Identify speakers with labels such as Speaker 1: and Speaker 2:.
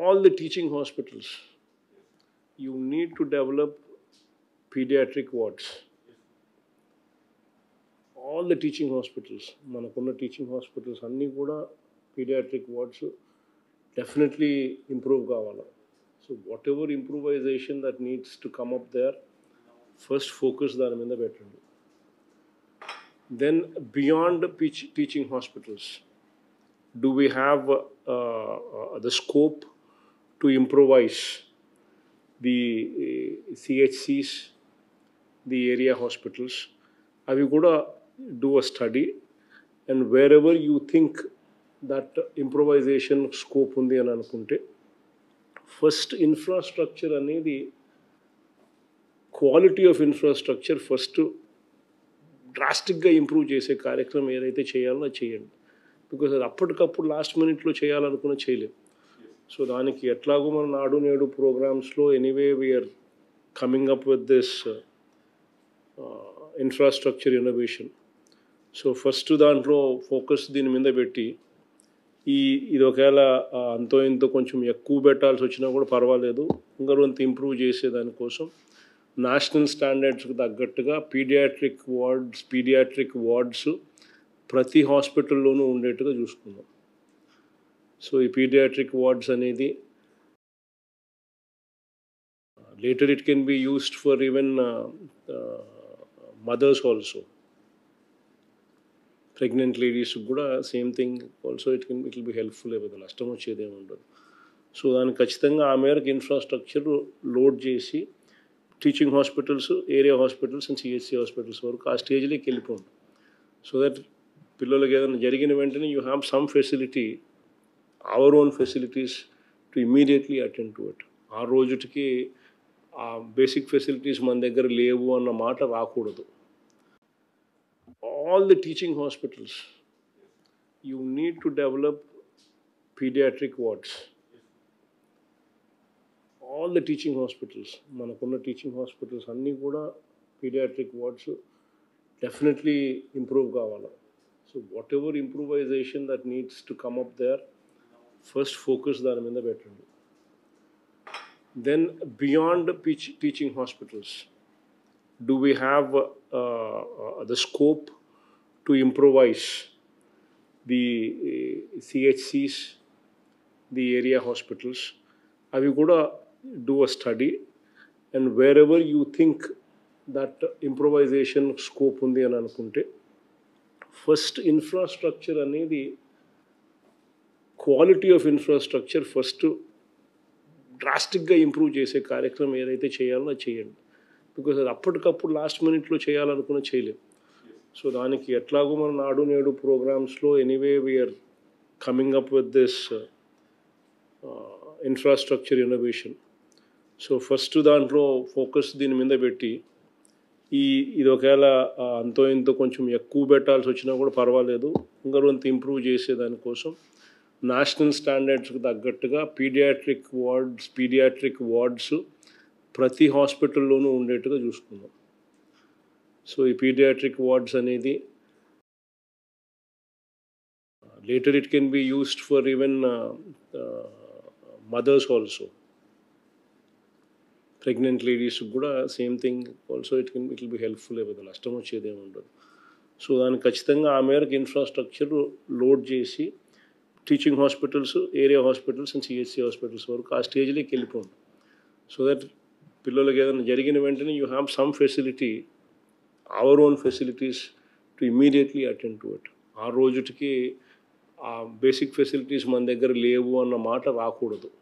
Speaker 1: all the teaching hospitals, you need to develop pediatric wards. All the teaching hospitals మనకున్న teaching hospitals అన్నీ కూడా pediatric wards definitely improve కావాలి so whatever improvisation that needs to come up there first focus దాని మీద పెట్టండి then beyond teaching hospitals do we have uh, uh, the scope to improvise the uh, CHCs, the area hospitals? Have you got to do a study and wherever you think that improvisation scope ఉంది అని అనుకుంటే first infrastructure అనేది quality of infrastructure first డ్రాస్టిక్గా improve చేసే కార్యక్రమం ఏదైతే చేయాలో అది చేయండి బికాజ్ అది అప్పటికప్పుడు లాస్ట్ మినిట్లో చేయాలనుకున్న చేయలేం సో దానికి ఎట్లాగో మన నాడు నేడు ప్రోగ్రామ్స్లో anyway we're coming up with this infrastructure innovation so first దాంట్లో ఫోకస్ దీని మీద పెట్టి ఈ ఇది ఒకవేళ ఆ, అంతో ఇంతో కొంచెం ఎక్కువ పెట్టాల్సి వచ్చినా కూడా పర్వాలేదు ఇంకా కొంత ఇంప్రూవ్ చేసే దానికోసం నేషనల్ స్టాండర్డ్స్కి తగ్గట్టుగా పీడియాట్రిక్ వార్డ్స్ పీడియాట్రిక్ వార్డ్స్ ప్రతి హాస్పిటల్లోనూ ఉండేట్టుగా చూసుకుందాం సో ఈ పీడియాట్రిక్ వార్డ్స్ అనేది later it can be used for even mothers also pregnant ladies కూడా same thing also it can it will be helpful అయిపోతుంది నష్టం వచ్చేది ఏమి ఉండదు సో దానికి ఖచ్చితంగా ఆ మేరకు ఇన్ఫ్రాస్ట్రక్చర్ లోడ్ చేసి teaching hospitals area hospitals and CHC hospitals వరకు ఆ స్టేజ్లోకి వెళ్ళిపోండి సో దట్ పిల్లలకి ఏదైనా జరిగిన వెంటనే you have some facility our own facilities to immediately attend to it ఆ రోజుటికి ఆ బేసిక్ ఫెసిలిటీస్ మన దగ్గర లేవు అన్న మాట రాకూడదు all the teaching hospitals you need to develop pediatric wards all the teaching hospitals మనకున్న టీచింగ్ హాస్పిటల్స్ అన్నీ కూడా పీడియాట్రిక్ వార్డ్స్ డెఫినెట్లీ ఇంప్రూవ్ కావాలి so whatever improvisation that needs to come up there first focus దాని మీద పెట్టండి then beyond teaching hospitals do we have uh, uh, the scope to improvise the uh, CHCs, the area hospitals? Have you got to do a study and wherever you think that improvisation scope ఉంది అని అనుకుంటే first infrastructure అనేది quality of infrastructure first డ్రాస్టిక్గా improve చేసే కార్యక్రమం ఏదైతే చేయాలో అది చేయండి బికాజ్ అది అప్పటికప్పుడు లాస్ట్ మినిట్లో చేయాలనుకున్న చేయలేం సో దానికి ఎట్లాగో మన నాడు నేడు ప్రోగ్రామ్స్లో anyway we're coming up with this infrastructure innovation so first దాంట్లో ఫోకస్ దీని మీద పెట్టి ఈ ఇది ఒకవేళ ఆ, అంతో ఇంతో కొంచెం ఎక్కువ పెట్టాల్సి వచ్చినా కూడా పర్వాలేదు ఇంకా కొంత ఇంప్రూవ్ చేసే దానికోసం నేషనల్ స్టాండర్డ్స్కి తగ్గట్టుగా పీడియాట్రిక్ వార్డ్స్ పీడియాట్రిక్ వార్డ్స్ ప్రతి హాస్పిటల్లోనూ ఉండేట్టుగా చూసుకుందాం సో ఈ పీడియాట్రిక్ వార్డ్స్ అనేది later it can be used for even mothers also pregnant ladies కూడా same thing also it can it will be helpful అయిపోతుంది నష్టం వచ్చేది ఏమి ఉండదు సో దానికి ఖచ్చితంగా ఆ మేరకు ఇన్ఫ్రాస్ట్రక్చర్ లోడ్ చేసి teaching hospitals area hospitals and CHC hospitals వరకు ఆ స్టేజ్లోకి వెళ్ళిపోండి సో దట్ పిల్లలకి ఏదైనా జరిగిన వెంటనే you have some facility our own facilities to immediately attend to it ఆ రోజుటికి ఆ బేసిక్ ఫెసిలిటీస్ మన దగ్గర లేవు అన్న మాట రాకూడదు